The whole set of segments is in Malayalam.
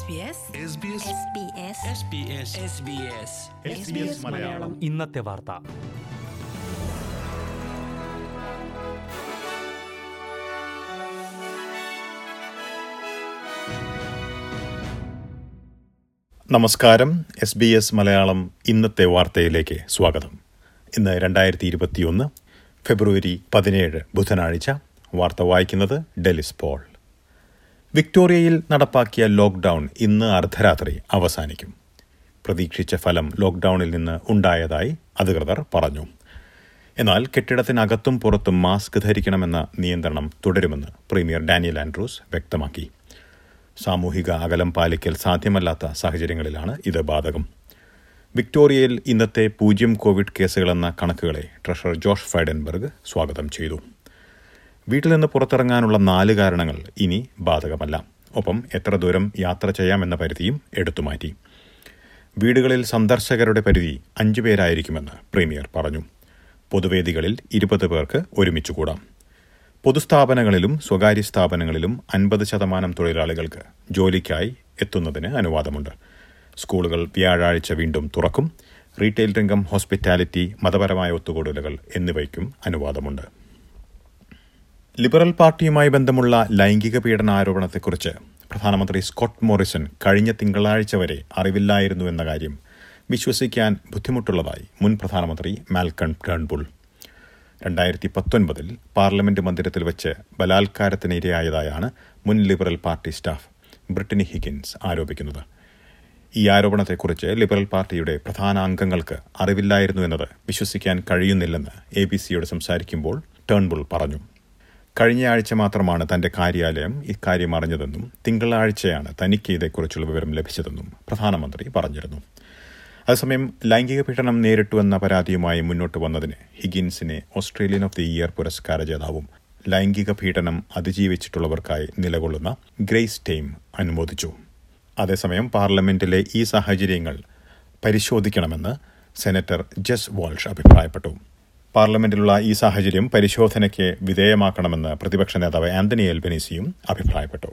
മലയാളം ഇന്നത്തെ വാർത്ത നമസ്കാരം എസ് ബി എസ് മലയാളം ഇന്നത്തെ വാർത്തയിലേക്ക് സ്വാഗതം ഇന്ന് രണ്ടായിരത്തി ഇരുപത്തിയൊന്ന് ഫെബ്രുവരി പതിനേഴ് ബുധനാഴ്ച വാർത്ത വായിക്കുന്നത് ഡെലിസ് പോൾ വിക്ടോറിയയിൽ നടപ്പാക്കിയ ലോക്ക്ഡൌൺ ഇന്ന് അർദ്ധരാത്രി അവസാനിക്കും പ്രതീക്ഷിച്ച ഫലം ലോക്ക്ഡൌണിൽ നിന്ന് ഉണ്ടായതായി അധികൃതർ പറഞ്ഞു എന്നാൽ കെട്ടിടത്തിനകത്തും പുറത്തും മാസ്ക് ധരിക്കണമെന്ന നിയന്ത്രണം തുടരുമെന്ന് പ്രീമിയർ ഡാനിയൽ ആൻഡ്രൂസ് വ്യക്തമാക്കി സാമൂഹിക അകലം പാലിക്കൽ സാധ്യമല്ലാത്ത സാഹചര്യങ്ങളിലാണ് ഇത് ബാധകം വിക്ടോറിയയിൽ ഇന്നത്തെ പൂജ്യം കോവിഡ് കേസുകളെന്ന കണക്കുകളെ ട്രഷറർ ജോഷ് ഫൈഡൻബർഗ് സ്വാഗതം ചെയ്തു വീട്ടിൽ നിന്ന് പുറത്തിറങ്ങാനുള്ള നാല് കാരണങ്ങൾ ഇനി ബാധകമല്ല ഒപ്പം എത്ര ദൂരം യാത്ര ചെയ്യാമെന്ന പരിധിയും എടുത്തുമാറ്റി വീടുകളിൽ സന്ദർശകരുടെ പരിധി അഞ്ചു പേരായിരിക്കുമെന്ന് പ്രീമിയർ പറഞ്ഞു പൊതുവേദികളിൽ ഇരുപത് പേർക്ക് ഒരുമിച്ച് കൂടാം പൊതുസ്ഥാപനങ്ങളിലും സ്വകാര്യ സ്ഥാപനങ്ങളിലും അൻപത് ശതമാനം തൊഴിലാളികൾക്ക് ജോലിക്കായി എത്തുന്നതിന് അനുവാദമുണ്ട് സ്കൂളുകൾ വ്യാഴാഴ്ച വീണ്ടും തുറക്കും റീറ്റെയിൽ രംഗം ഹോസ്പിറ്റാലിറ്റി മതപരമായ ഒത്തുകൂടലുകൾ എന്നിവയ്ക്കും അനുവാദമുണ്ട് ലിബറൽ പാർട്ടിയുമായി ബന്ധമുള്ള ലൈംഗിക പീഡന ആരോപണത്തെക്കുറിച്ച് പ്രധാനമന്ത്രി സ്കോട്ട് മോറിസൺ കഴിഞ്ഞ തിങ്കളാഴ്ച വരെ അറിവില്ലായിരുന്നു എന്ന കാര്യം വിശ്വസിക്കാൻ ബുദ്ധിമുട്ടുള്ളതായി മുൻ പ്രധാനമന്ത്രി മാൽക്കൺ ടേൺബുൾ രണ്ടായിരത്തി പത്തൊൻപതിൽ പാർലമെന്റ് മന്ദിരത്തിൽ വെച്ച് ബലാത്കാരത്തിന് ഇരയായതായാണ് മുൻ Liberal party staff Brittany Higgins ആരോപിക്കുന്നത് ഈ ആരോപണത്തെക്കുറിച്ച് ലിബറൽ പാർട്ടിയുടെ പ്രധാന അംഗങ്ങൾക്ക് അറിവില്ലായിരുന്നു എന്നത് വിശ്വസിക്കാൻ കഴിയുന്നില്ലെന്ന് എ ബി സിയോട് സംസാരിക്കുമ്പോൾ ടേൺബുൾ പറഞ്ഞു കഴിഞ്ഞ ആഴ്ച മാത്രമാണ് തന്റെ കാര്യാലയം ഇക്കാര്യം അറിഞ്ഞതെന്നും തിങ്കളാഴ്ചയാണ് തനിക്ക് ഇതേക്കുറിച്ചുള്ള വിവരം ലഭിച്ചതെന്നും പ്രധാനമന്ത്രി പറഞ്ഞിരുന്നു അതേസമയം ലൈംഗിക പീഡനം നേരിട്ടുവെന്ന പരാതിയുമായി മുന്നോട്ട് വന്നതിന് ഹിഗിൻസിനെ ഓസ്ട്രേലിയൻ ഓഫ് ദി ഇയർ പുരസ്കാര ജേതാവും ലൈംഗിക പീഡനം അതിജീവിച്ചിട്ടുള്ളവർക്കായി നിലകൊള്ളുന്ന ഗ്രേസ് ടീം അനുമോദിച്ചു അതേസമയം പാർലമെന്റിലെ ഈ സാഹചര്യങ്ങൾ പരിശോധിക്കണമെന്ന് സെനറ്റർ ജസ് വാൾഷ് അഭിപ്രായപ്പെട്ടു പാർലമെന്റിലുള്ള ഈ സാഹചര്യം പരിശോധനയ്ക്ക് വിധേയമാക്കണമെന്ന് പ്രതിപക്ഷ നേതാവ് ആന്റണി എൽബനീസിയും അഭിപ്രായപ്പെട്ടു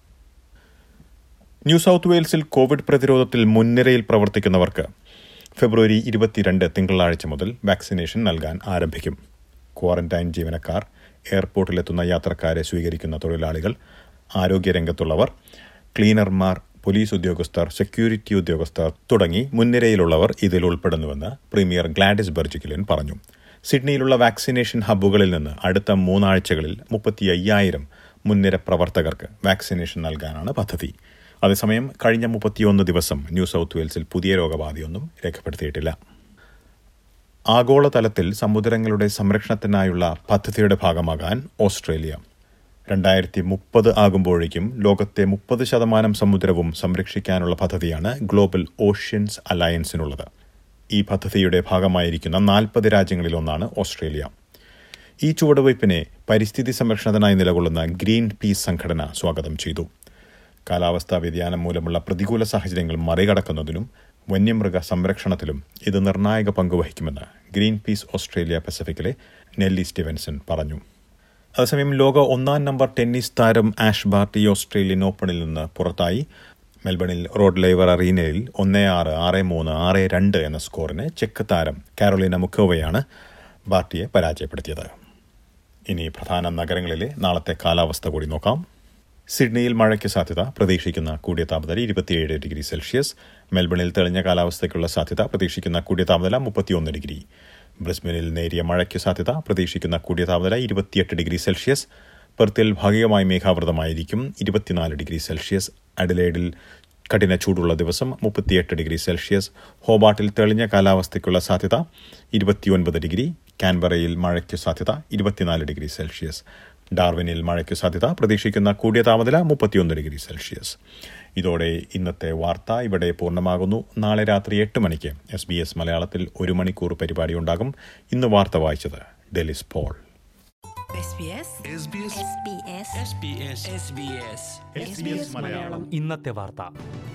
ന്യൂ സൌത്ത് വെയിൽസിൽ കോവിഡ് പ്രതിരോധത്തിൽ മുൻനിരയിൽ പ്രവർത്തിക്കുന്നവർക്ക് ഫെബ്രുവരി ഇരുപത്തിരണ്ട് തിങ്കളാഴ്ച മുതൽ വാക്സിനേഷൻ നൽകാൻ ആരംഭിക്കും ക്വാറന്റൈൻ ജീവനക്കാർ എയർപോർട്ടിലെത്തുന്ന യാത്രക്കാരെ സ്വീകരിക്കുന്ന തൊഴിലാളികൾ ആരോഗ്യരംഗത്തുള്ളവർ ക്ലീനർമാർ പോലീസ് ഉദ്യോഗസ്ഥർ സെക്യൂരിറ്റി ഉദ്യോഗസ്ഥർ തുടങ്ങി മുൻനിരയിലുള്ളവർ ഇതിൽ ഉൾപ്പെടുന്നുവെന്ന് പ്രീമിയർ ഗ്ലാഡിസ് ബെർജിക്കിലിൻ പറഞ്ഞു സിഡ്നിയിലുള്ള വാക്സിനേഷൻ ഹബ്ബുകളിൽ നിന്ന് അടുത്ത മൂന്നാഴ്ചകളിൽ മുപ്പത്തി അയ്യായിരം മുൻനിര പ്രവർത്തകർക്ക് വാക്സിനേഷൻ നൽകാനാണ് പദ്ധതി അതേസമയം കഴിഞ്ഞ മുപ്പത്തിയൊന്ന് ദിവസം ന്യൂ സൌത്ത് വെയിൽസിൽ പുതിയ രോഗബാധയൊന്നും രേഖപ്പെടുത്തിയിട്ടില്ല ആഗോളതലത്തിൽ സമുദ്രങ്ങളുടെ സംരക്ഷണത്തിനായുള്ള പദ്ധതിയുടെ ഭാഗമാകാൻ ഓസ്ട്രേലിയ രണ്ടായിരത്തി മുപ്പത് ആകുമ്പോഴേക്കും ലോകത്തെ മുപ്പത് ശതമാനം സമുദ്രവും സംരക്ഷിക്കാനുള്ള പദ്ധതിയാണ് ഗ്ലോബൽ ഓഷ്യൻസ് അലയൻസിനുള്ളത് ഈ പദ്ധതിയുടെ ഭാഗമായിരിക്കുന്ന നാൽപ്പത് രാജ്യങ്ങളിലൊന്നാണ് ഓസ്ട്രേലിയ ഈ ചുവടുവയ്പ്പിനെ പരിസ്ഥിതി സംരക്ഷണത്തിനായി നിലകൊള്ളുന്ന ഗ്രീൻ പീസ് സംഘടന സ്വാഗതം ചെയ്തു കാലാവസ്ഥാ വ്യതിയാനം മൂലമുള്ള പ്രതികൂല സാഹചര്യങ്ങൾ മറികടക്കുന്നതിനും വന്യമൃഗ സംരക്ഷണത്തിലും ഇത് നിർണായക പങ്കുവഹിക്കുമെന്ന് ഗ്രീൻ പീസ് ഓസ്ട്രേലിയ പസഫിക്കിലെ നെല്ലി സ്റ്റീവൻസൺ പറഞ്ഞു അതേസമയം ലോക ഒന്നാം നമ്പർ ടെന്നീസ് താരം ആഷ് ബാർട്ടി ഓസ്ട്രേലിയൻ ഓപ്പണിൽ നിന്ന് പുറത്തായി മെൽബണിൽ റോഡ് ലേവർ അറീനയിൽ ഒന്ന് ആറ് ആറ് മൂന്ന് ആറ് രണ്ട് എന്ന സ്കോറിന് ചെക്ക് താരം കാരോലിന മുക്കോവയാണ് ബാർട്ടിയെ പരാജയപ്പെടുത്തിയത് ഇനി പ്രധാന നഗരങ്ങളിലെ നാളത്തെ കാലാവസ്ഥ കൂടി നോക്കാം സിഡ്നിയിൽ മഴയ്ക്ക് സാധ്യത പ്രതീക്ഷിക്കുന്ന കൂടിയ താപനില ഇരുപത്തിയേഴ് ഡിഗ്രി സെൽഷ്യസ് മെൽബണിൽ തെളിഞ്ഞ കാലാവസ്ഥയ്ക്കുള്ള സാധ്യത പ്രതീക്ഷിക്കുന്ന കൂടിയ താപനില മുപ്പത്തിയൊന്ന് ഡിഗ്രി ബ്രിസ്ബനിൽ നേരിയ മഴയ്ക്ക് സാധ്യത പ്രതീക്ഷിക്കുന്ന കൂടിയ താപനില ഇരുപത്തിയെട്ട് ഡിഗ്രി സെൽഷ്യസ് പെർത്തിൽ ഭാഗികമായി മേഘാവൃതമായിരിക്കും ഇരുപത്തിനാല് ഡിഗ്രി സെൽഷ്യസ് അഡിലേഡിൽ കഠിന ചൂടുള്ള ദിവസം മുപ്പത്തിയെട്ട് ഡിഗ്രി സെൽഷ്യസ് ഹോബാട്ടിൽ തെളിഞ്ഞ കാലാവസ്ഥയ്ക്കുള്ള സാധ്യത ഇരുപത്തിയൊൻപത് ഡിഗ്രി കാൻബറയിൽ മഴയ്ക്ക് സാധ്യത ഇരുപത്തിനാല് ഡിഗ്രി സെൽഷ്യസ് ഡാർവിനിൽ മഴയ്ക്ക് സാധ്യത പ്രതീക്ഷിക്കുന്ന കൂടിയ താപനില മുപ്പത്തിയൊന്ന് ഡിഗ്രി സെൽഷ്യസ് ഇതോടെ ഇന്നത്തെ വാർത്ത ഇവിടെ പൂർണ്ണമാകുന്നു നാളെ രാത്രി എട്ട് മണിക്ക് എസ് ബി എസ് മലയാളത്തിൽ ഒരു മണിക്കൂർ പരിപാടി ഉണ്ടാകും ഇന്ന് വാർത്ത വായിച്ചത് ഡെലിസ് പോൾ ഇന്നത്തെ വാർത്ത